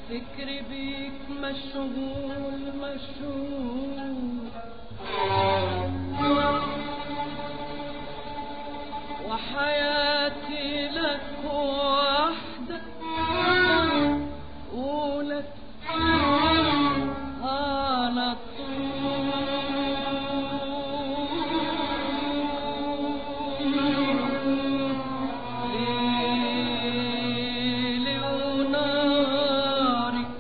فكري بيك مشغول مشغول وحياتي لك وحدك ولك على طول ليلي وناري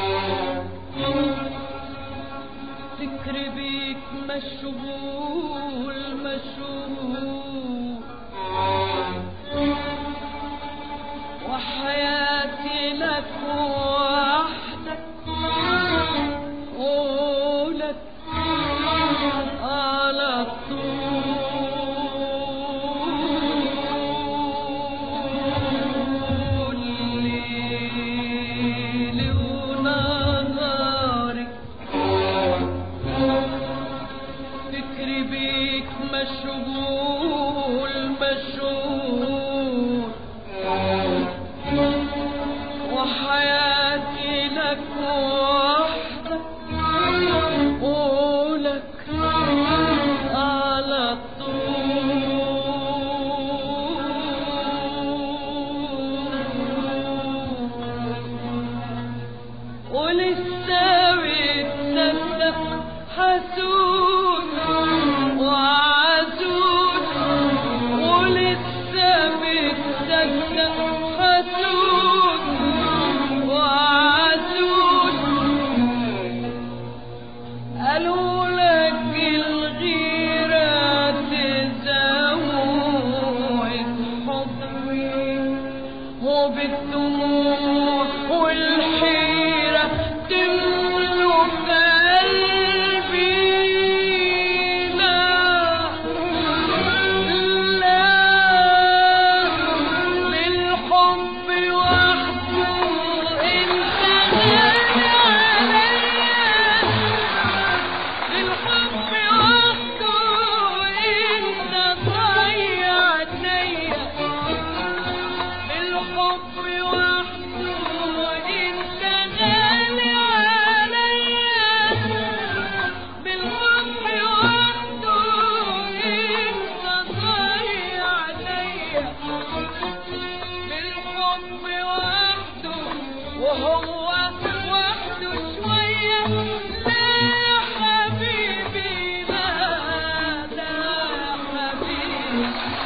فكري بيك مشغول مشغول وحياتي لك وحدك ولك على طول ليلي ونهاري فكري بيك مشغول مشغول وحياتي لك وحدك ولك على طول ولسه بتصدق حسود وعسود ولسه بتصدق حسود وعسود قالوا لك الغيرة تزود حبي وبالدموع والحيرة تملك قلبي لا لا بالحب وحده انت غالي عليا بالحب وحده انت ضيعتني بالحب وحده انت غالي عليا بالحب وحده انت ضيعتني بالحب وحده وهو وحده شوية لا يا حبيبي لا لا يا حبيبي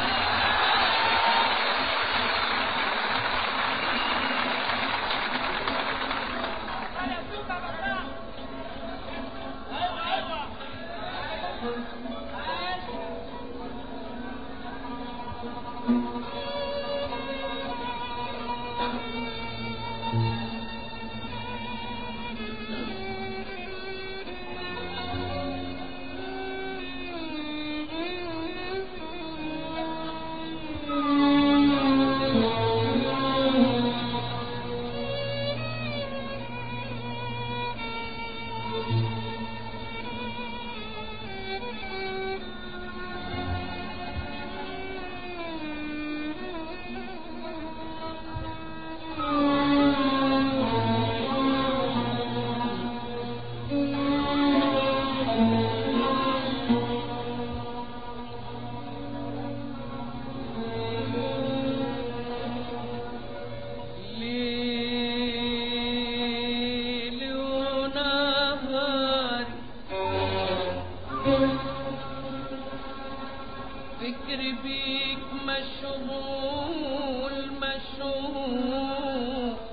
ليلي ونهاري فكري بيك مشغول مشغول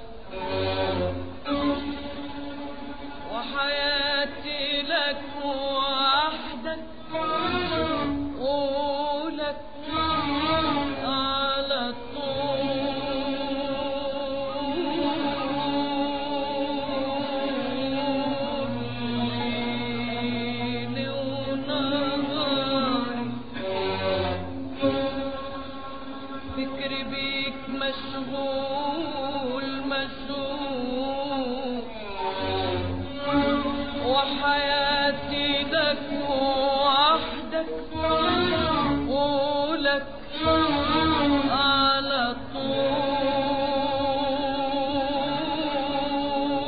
وحياتي لك وحدك ولك على طول ليلي ونهاري فكري بيك مشغول مشغول وحياتي لك وحدك ولك على طول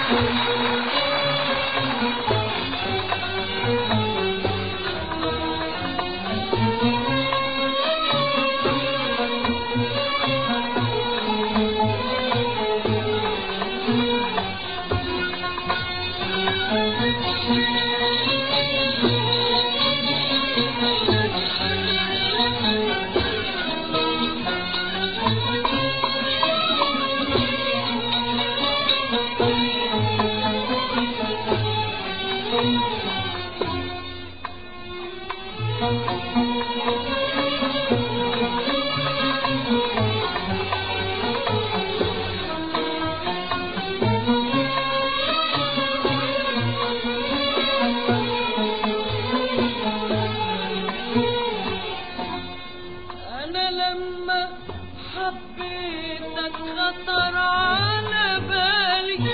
أنا لما حبيتك خطر على بالي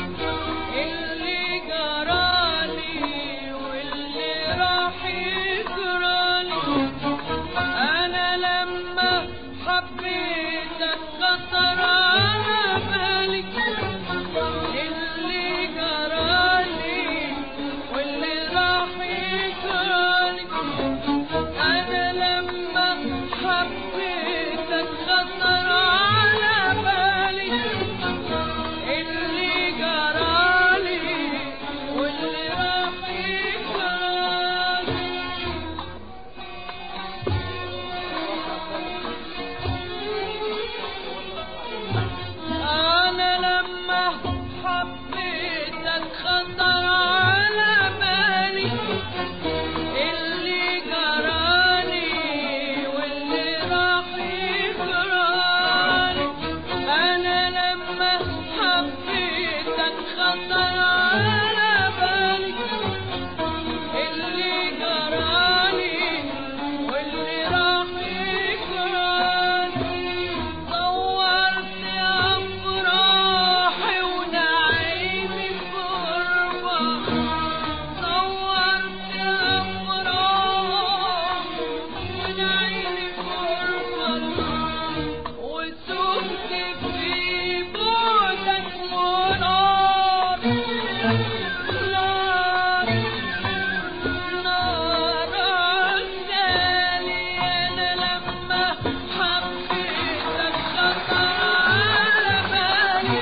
اللي جرالي واللي راح يجرالي أنا لما حبيتك خطر على بالي اللي جرالي واللي راح يجرالي أنا لما حبيتك خطر على بالي اللي جرالي واللي راح يجرالي أنا لما حبيتك خطر على بالي اللي جرالي واللي راح يجرالي أنا لما حبيتك خطر على بالي اللي جرالي واللي راح يجرالي صورت أفراحي ونعيمي في غربة صورت أفراح ونعيمي في غربة وسهت في بعدك ونار نار نار عزالي أنا لما حبيتك خطر على بالي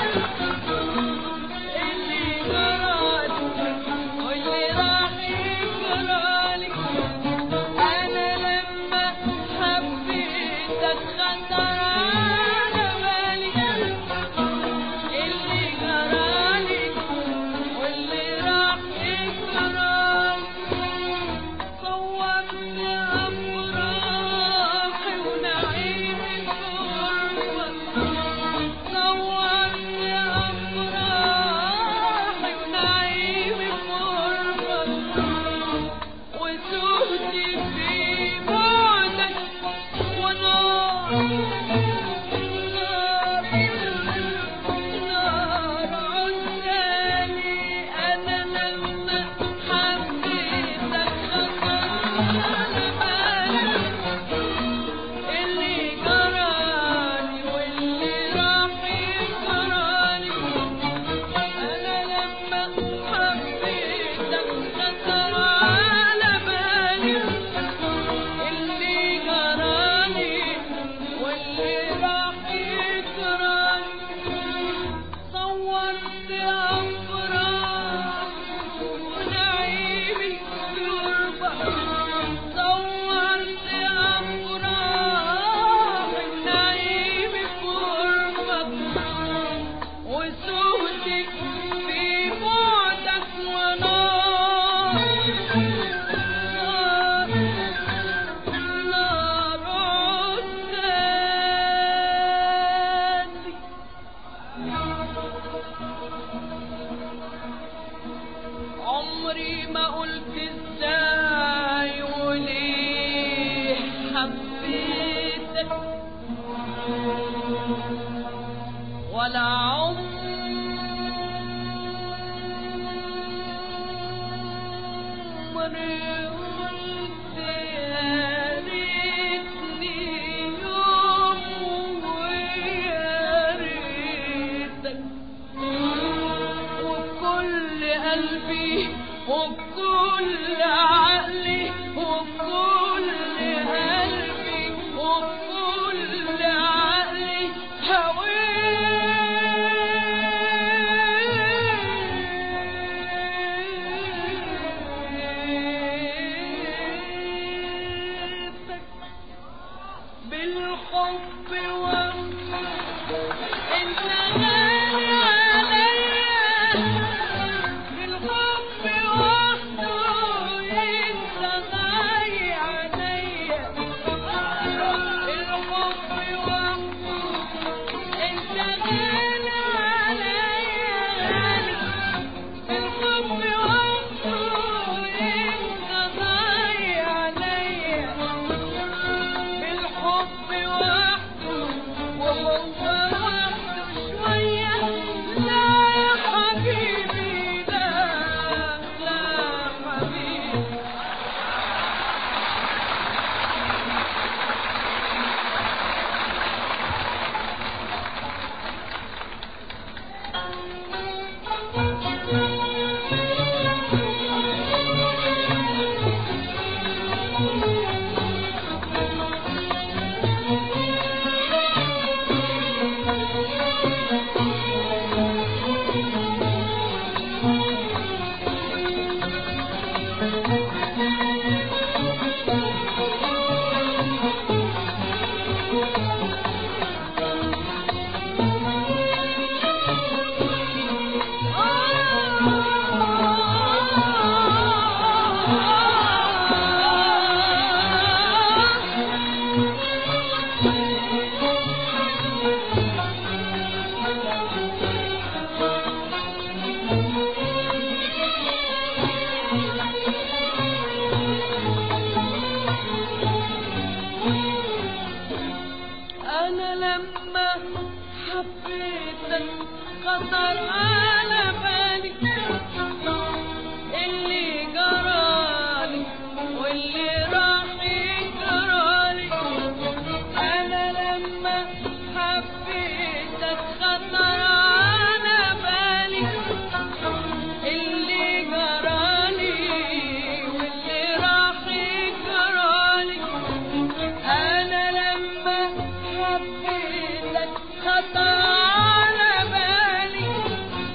اللي جرالي واللي راح يجرالي أنا لما حبيتك خطر على بالي اللي جرالي واللي راح يجرالي صورت أفراحي ونعيمي في غربة صورت أفراحي ونعيمي في غربة وسهت في بعدك ونار نار نار عزالي أنا لما حبيتك خطر على بالي اللي جرالي واللي راح يجرالي أنا لما حبيتك خطر على بالي اللي جرالي واللي راح يجرالي صورت أفراح ونعيمي في غربة صورت أفراح ونعيمي في غربة وسهتك في بعدك ونار نار نار عزالي عمري ما قلت ازاي وليه حبيتك ولا عمري قلت يا ريتني يوم ويا ريتك قلبي وبكل عقلي وبكل قلبي وبكل عقلي هويتك بالحب والنور انت غالي عليا بالحب والنور انت غالي عليا بالحب والنور انت غالي عليا غالي بالحب والنور انت غالي عليا بالحب وحده وهو وحده شوية لا يا حبيبي لا لا حبيبي أنا لما حبيتك خطر على بالي اللي جرالي واللي راح يجرالي أنا لما حبيتك خطر على بالي اللي جرالي واللي راح يجرالي أنا لما حبيتك خطر على بالي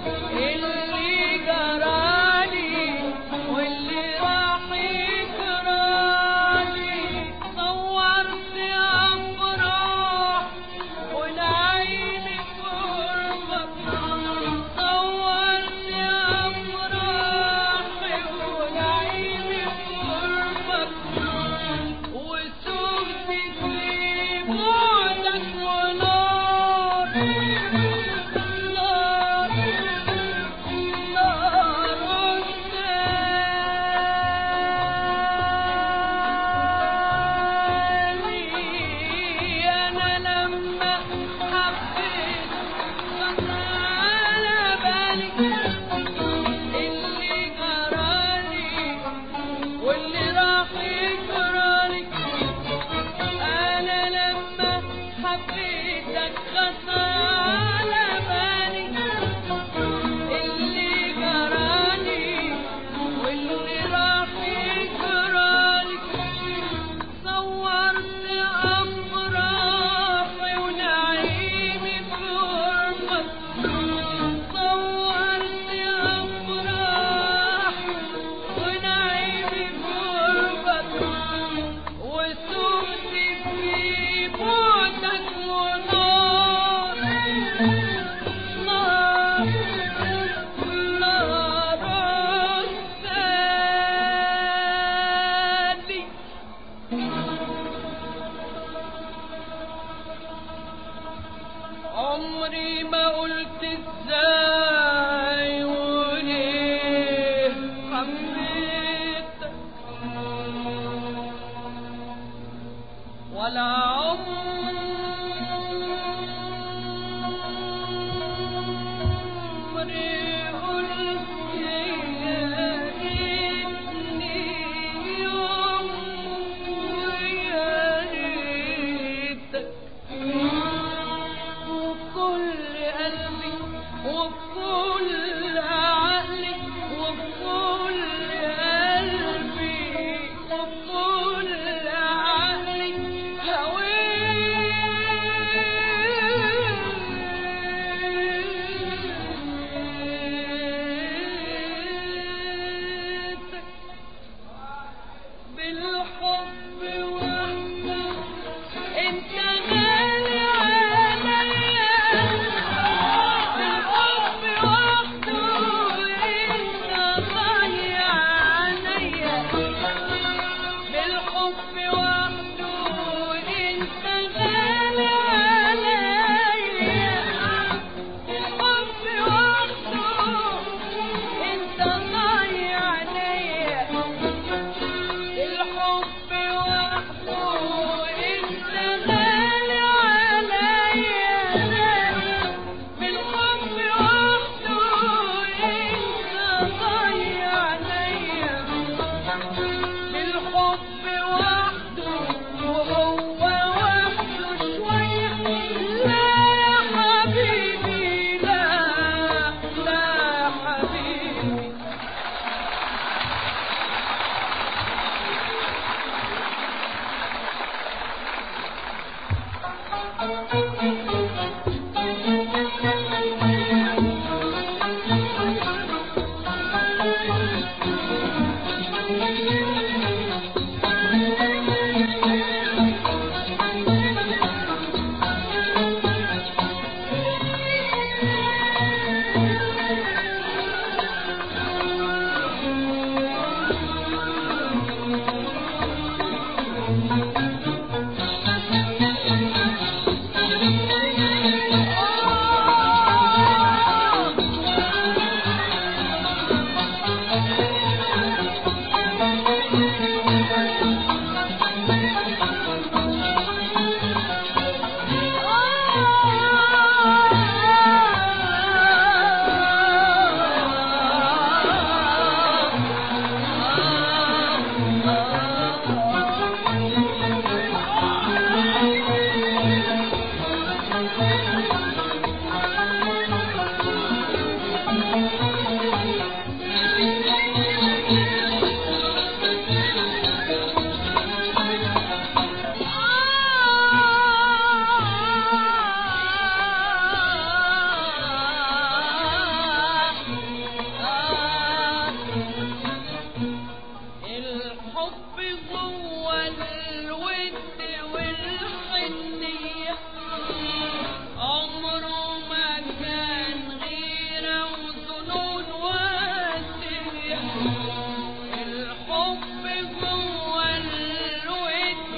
الحب جوه الود والحنية عمره ما كان غيرة وظنون واسية الحب جوه الود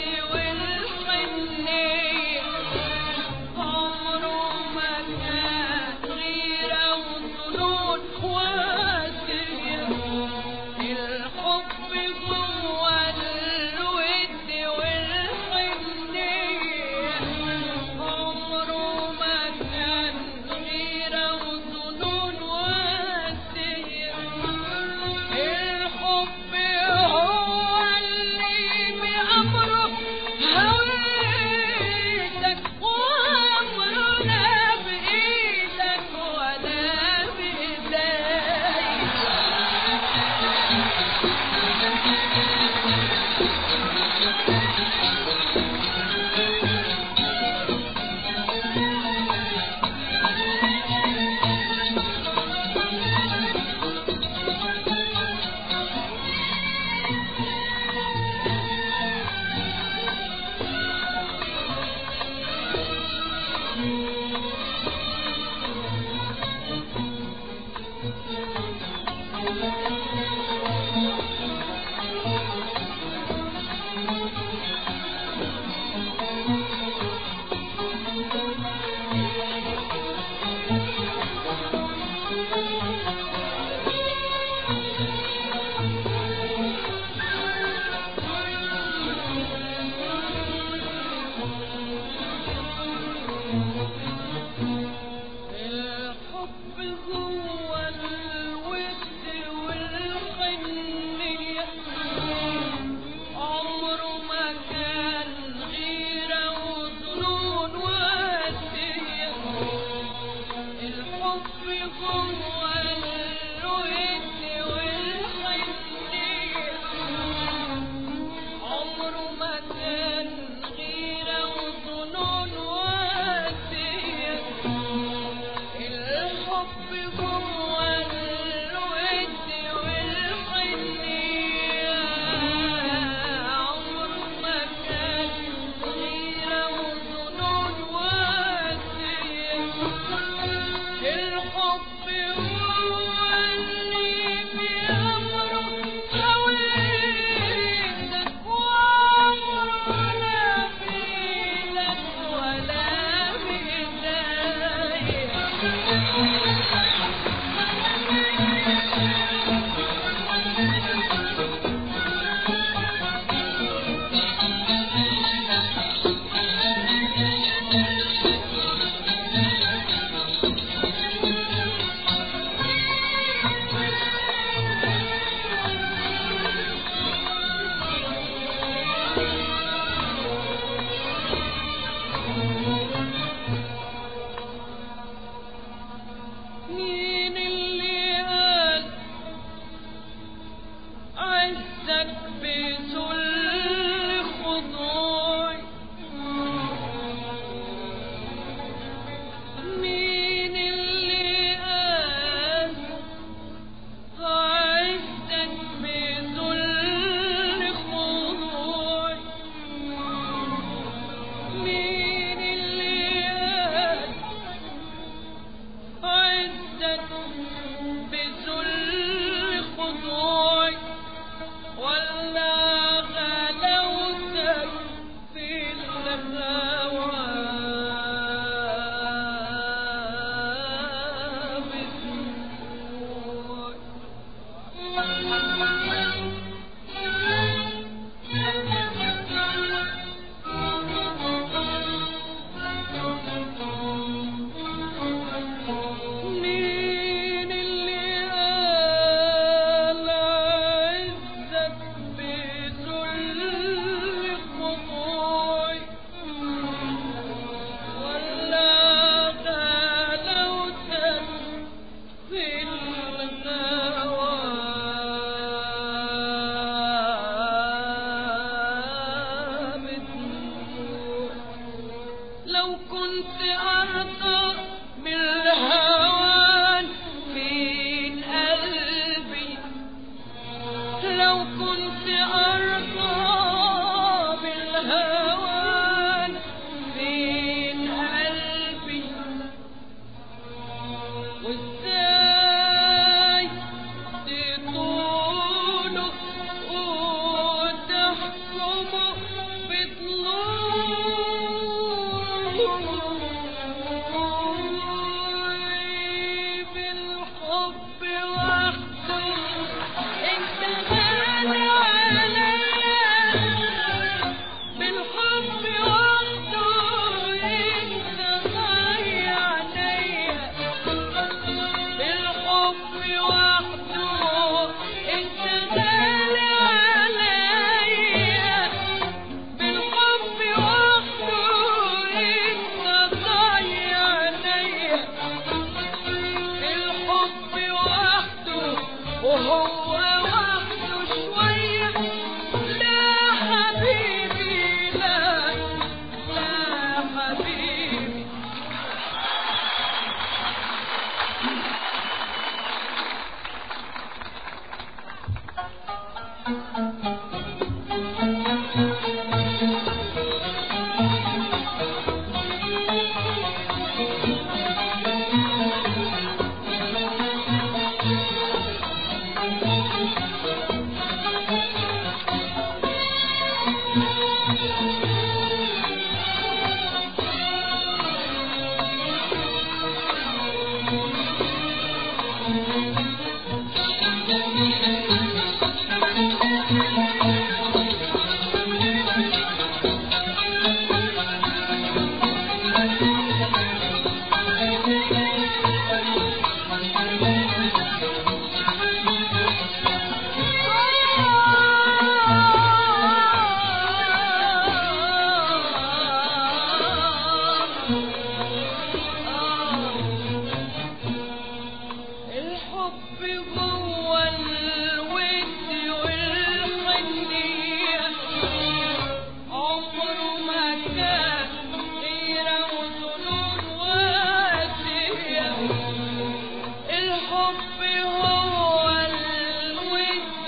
والحنية عمره ما كان غيرة وظنون واسية الحب جوه الود والحنية عمره ما كان غيرة وظنون واسية الحب هو اللي بأمره هويتك وأمرنا بإيدك ولا بإيديك الحب جوه الود والحنية عمره ما كان غيرة وظنون واسية الحب جوه الود والحنية عمره ما كان غيرة وظنون واسية الحب جوه الود والحنية عمره ما كان غيرة وظنون واسية الحب هو اللي بأمره هويتك وعمرنا بإيدك ولا بإيديك مين اللي قال عزك بذل خضوعي مين اللي قال عزك بذل خضوعي مين اللي قال عزك بذل خضوعي ولا غلاوتك في الهوى بدموعي مين هو وحده شوية لا حبيبي لا لا حبيبي الحب جوه الود والحنية عمره ما كان غيرة وظنون واسية الحب هو الود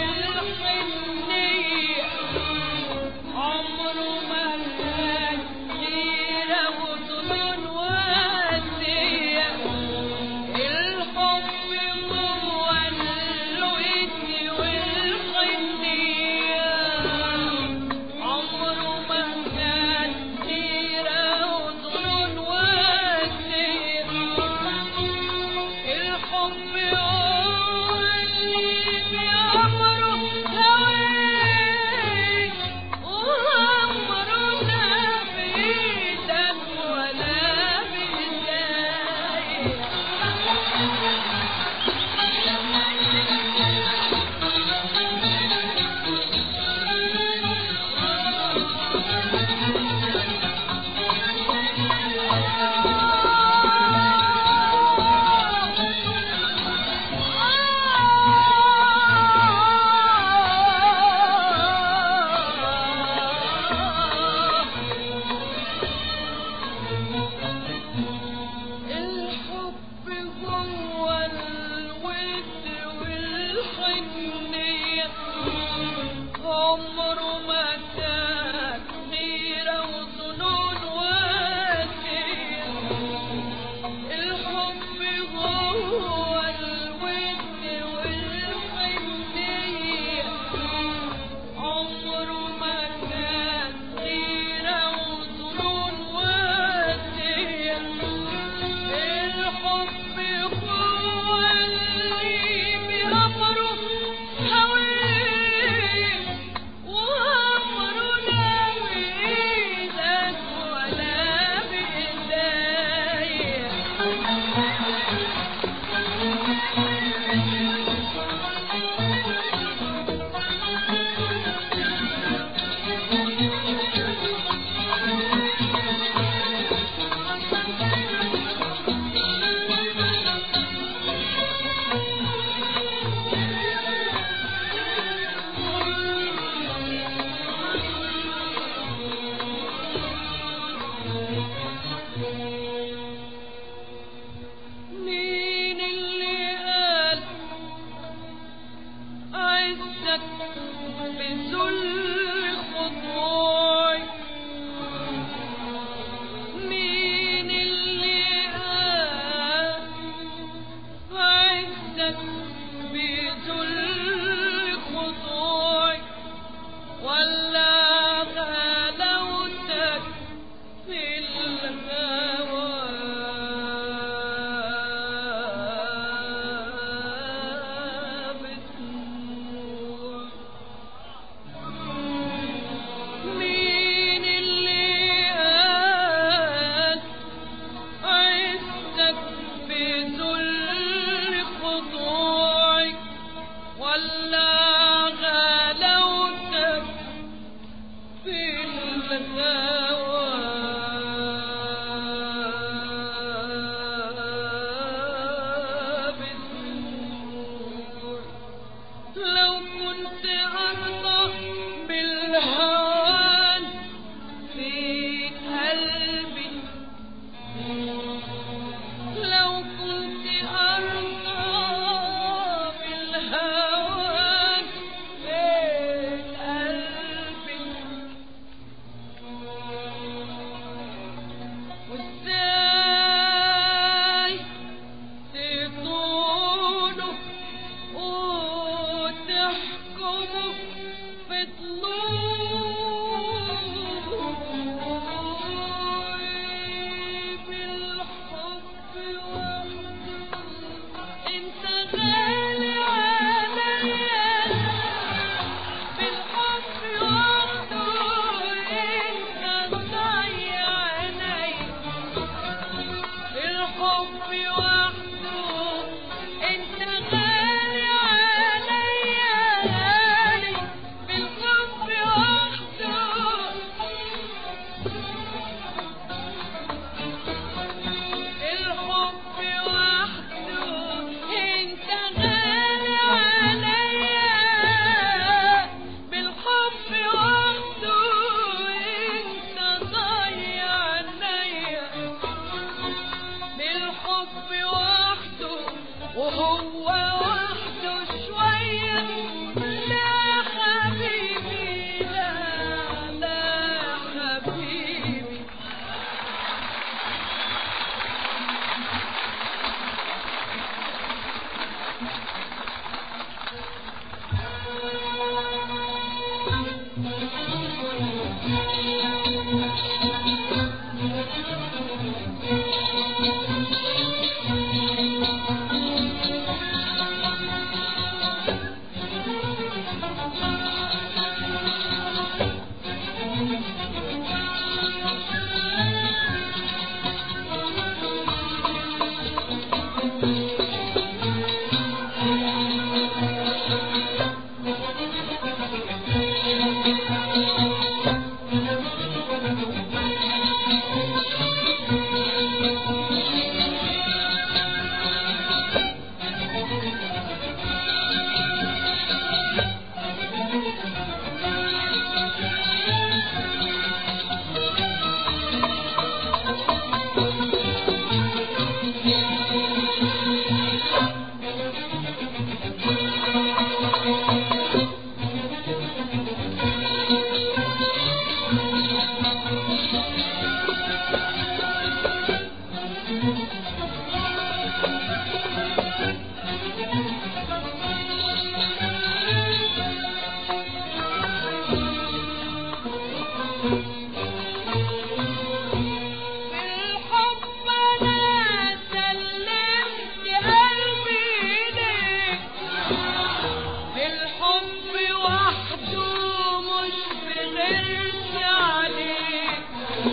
والحنية عمره ما كان غيرة وظنون واسية الحب هو الود والحنية عمره ما كان غيرة وظنون واسية الحب هو اللي بأمره هويك وأمره لا بإيدك ولا بإيديك الحب جوه الود والحنية عمره ما كان غيرة وظنون واسية الحب جوه الود والحنية عمره ما كان غيرة وظنون واسية الحب هو اللي بأمره هويك وأمره لا بإيدك ولا بإيديك مين اللي قال عزك بذل خضوعي مين اللي قال عزك بذل خضوعي ولا غلاوتك في الهوى بتنوع مين اللي قال عزك بذل خضوعي وهو وحده شوية لا حبيبي لا لا حبيبي بالحب انا سلمت قلبي ليك بالحب وحده مش بغيرش عليك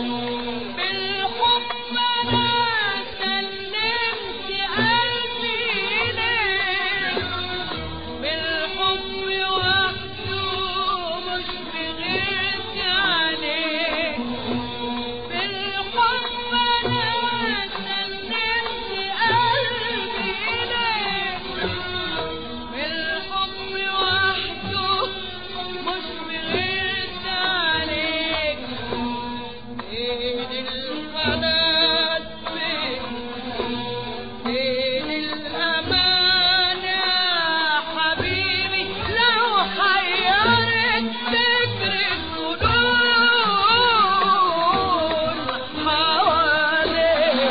بالحب انا سلمت قلبي ليك بالحب وحده مش بغيرش عليك بالحب انا سلمت قلبي ليك بالحب وحده مش بغيرت عليك بين الخلاص بين الأمان يا حبيبي لو حيرت فكر الظلول حواليك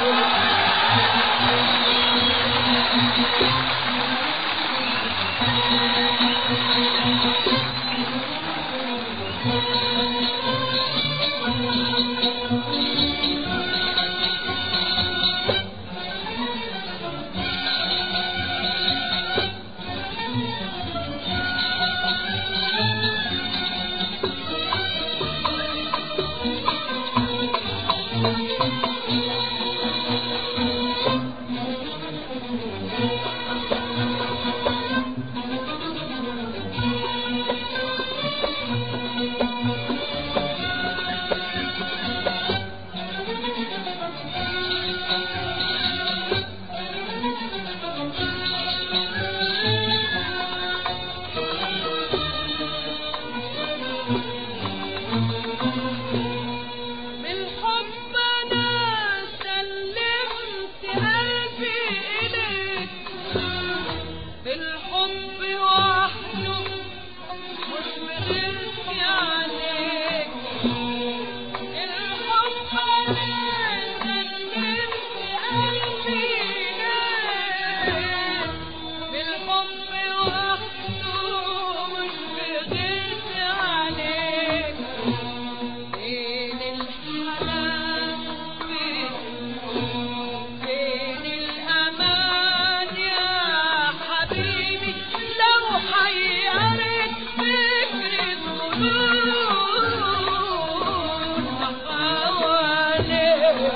بالحب انا سلمت قلبي اليك بالحب وحده مش بغيرش عليك الحب انا سلمت قلبي اليك بالحب وحده مش بغيرش عليك بين الحلال بين الأمان يا حبيبي لو حيرت فكر الظلول حواليك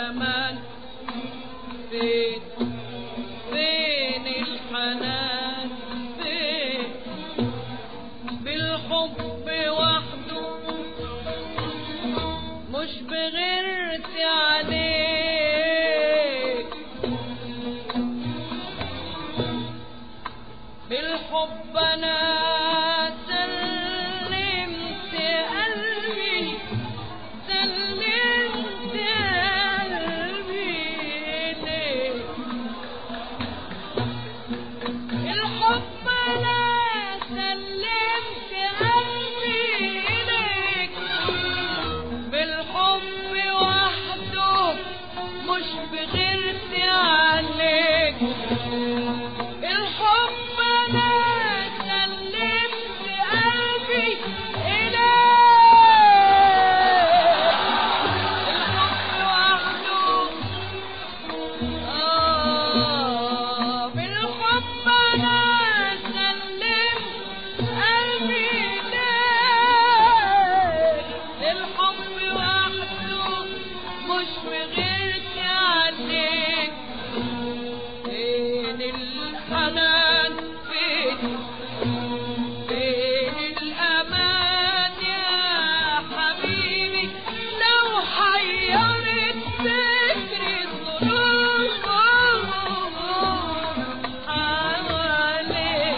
الأمان فين فين الحنان فين بالحب وحده مش بغيرتي عليك بالحب انا سلمت قلبي سلمت قلبي ليك الحب انا سلمت قلبي ليك بالحب وحده مش بغيرتي عليك الحب انا سلمت قلبي اليك الحب وحده آه بالحب أنا سلمت قلبي ليك الحب وحده مش بغيرتي عليك فين الحنان فين فين الأمان يا حبيبي لو حيرت فكري الظروف حواليك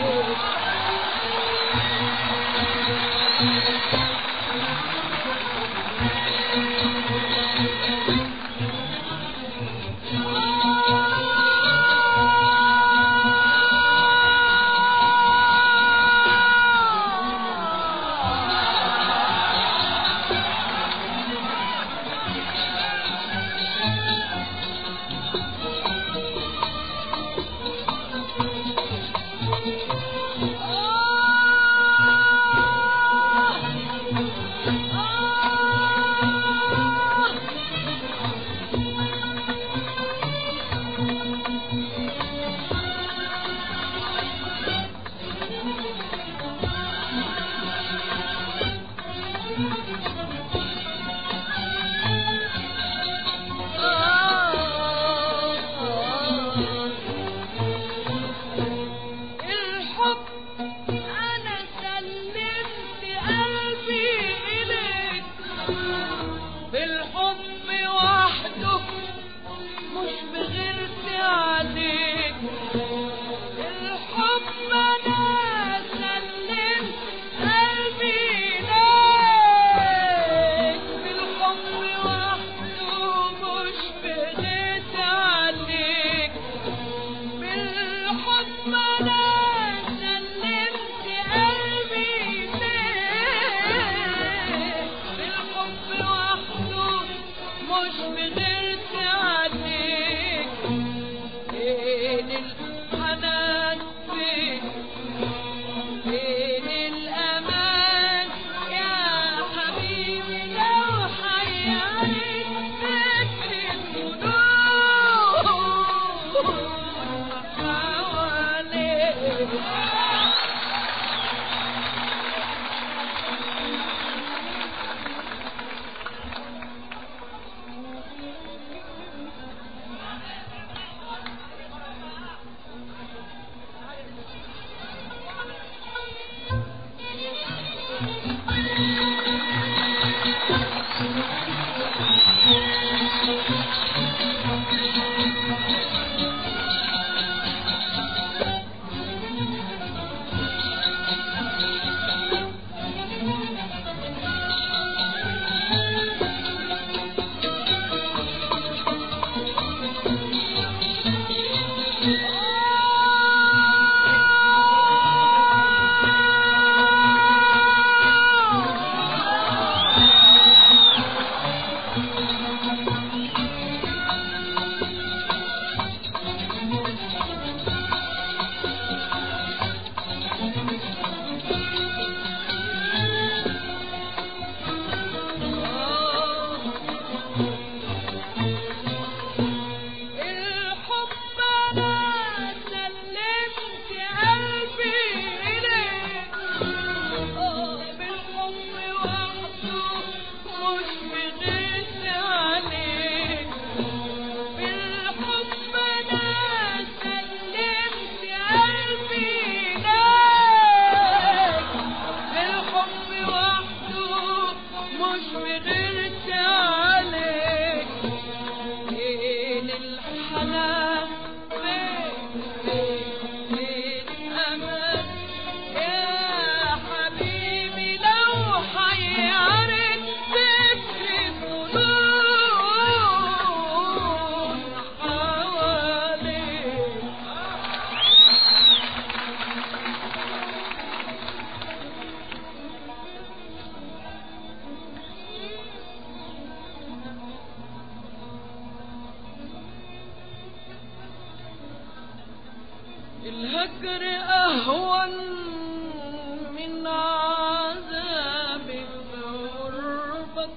الهجر أهون من عذاب غربك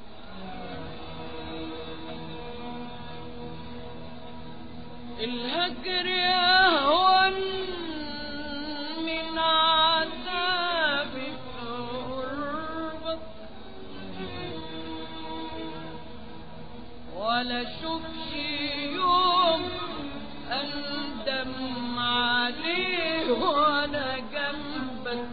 الهجر أهون من عذاب غربك ولا شوفش يوم أندم عليه وأنا جنبك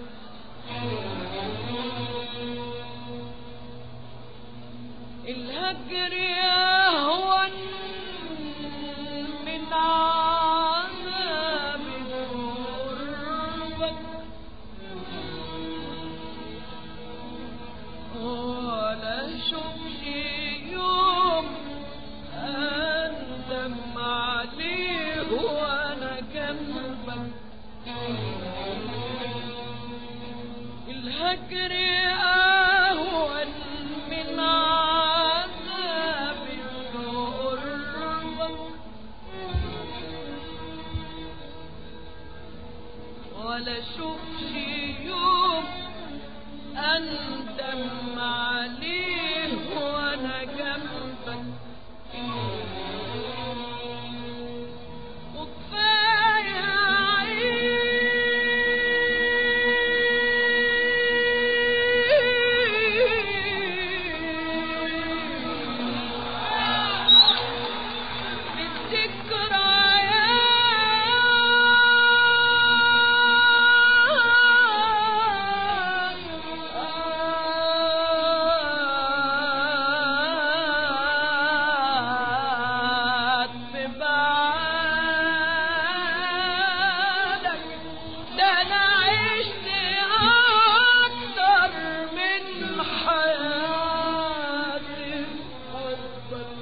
الهجر أهون من عذاب غربك ولا شوفش يوم أندم عليه وأنا جنبك الهجر أهون من عذاب غربك ولا شوفش يوم أندم عليه وأنا جنبك وكفاية ده انا عشت اكتر من حياتي وصلت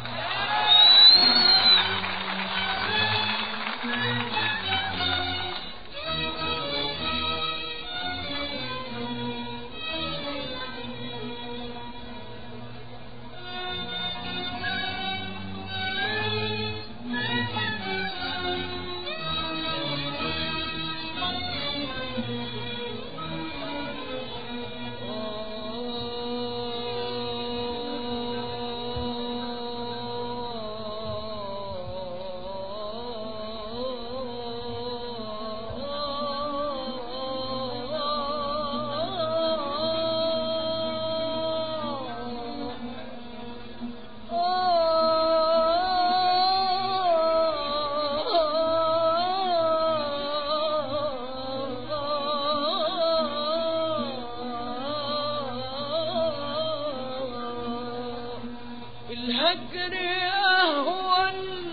الهجر أهون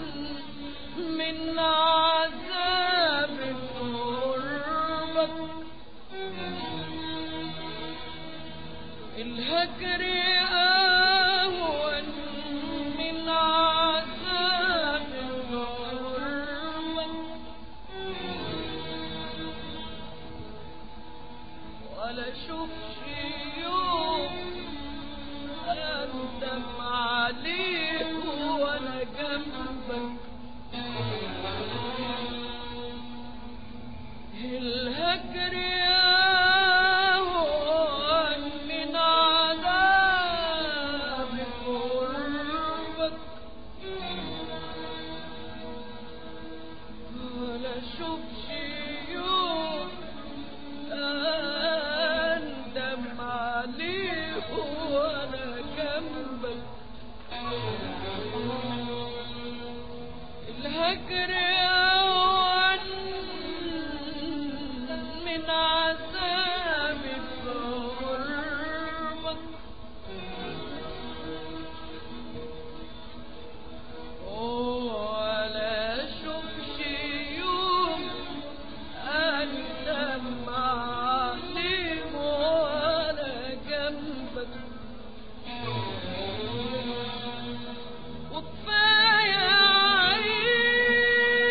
من عذاب غربك الهجر أهون من عذاب غربك ولا شوفش يوم أندم عليه وأنا جنبك الهجر أهون من عذاب غربك ولا شوفش يوم أندم عليه وأنا جنبك الهجر أهون من عذاب غربك ولا شوفش يوم أندم عليه وأنا جنبك وكفاية عيش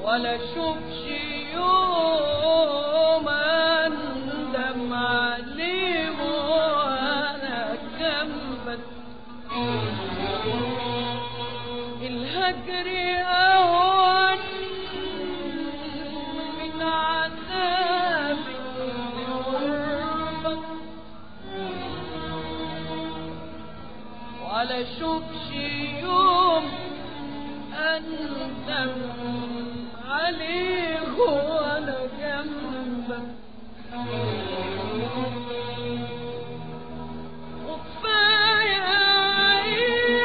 ولا اشوفش يوم اندم عليه وانا جنبك الهجر اهون من عذابي وقربك ولا اشوفش يوم اندم عليه وانا جنبك وكفايه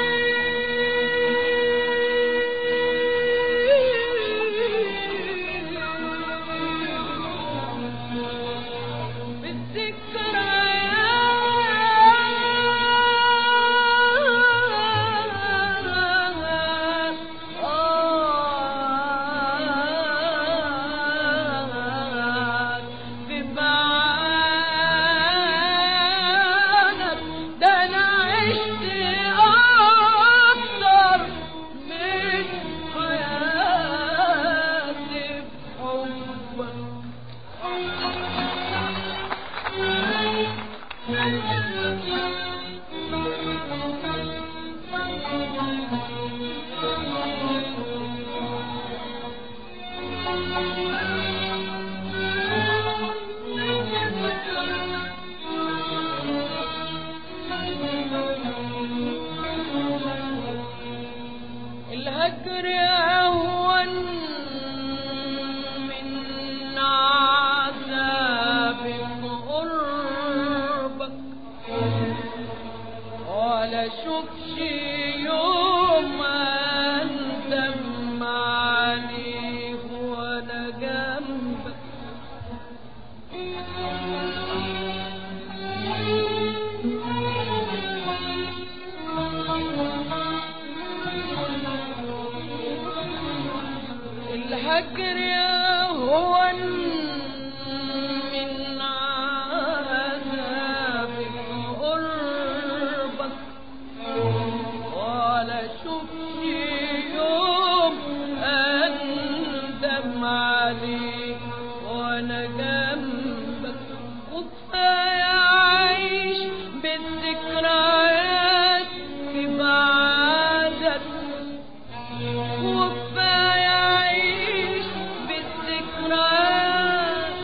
ده انا عشت اكتر من حياتي بحبك الهجر أهون من عذاب قربك ولا شوفش يوم أندم عليه وأنا جنبك الهجر أهون من عذاب قربك ولا شوفش يوم أندم عليك وأنا جنبك وكفاية أعيش بالذكريات في بعدك وكفاية أعيش بالذكريات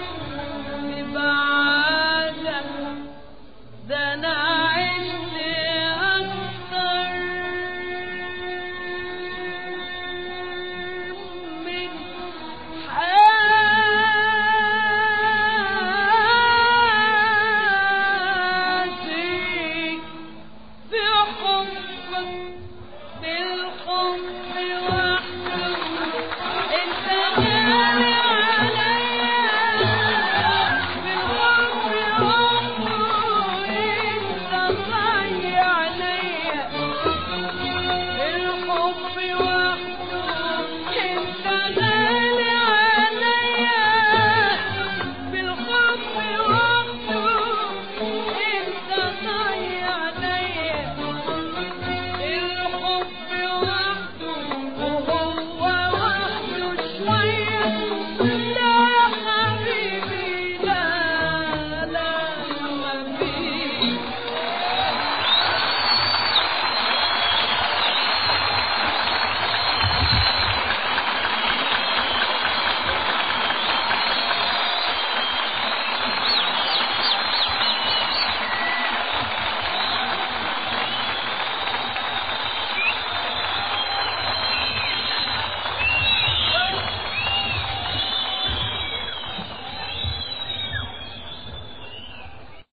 ببعدك ده أنا عشت أكتر من حياتي في حبك بالحب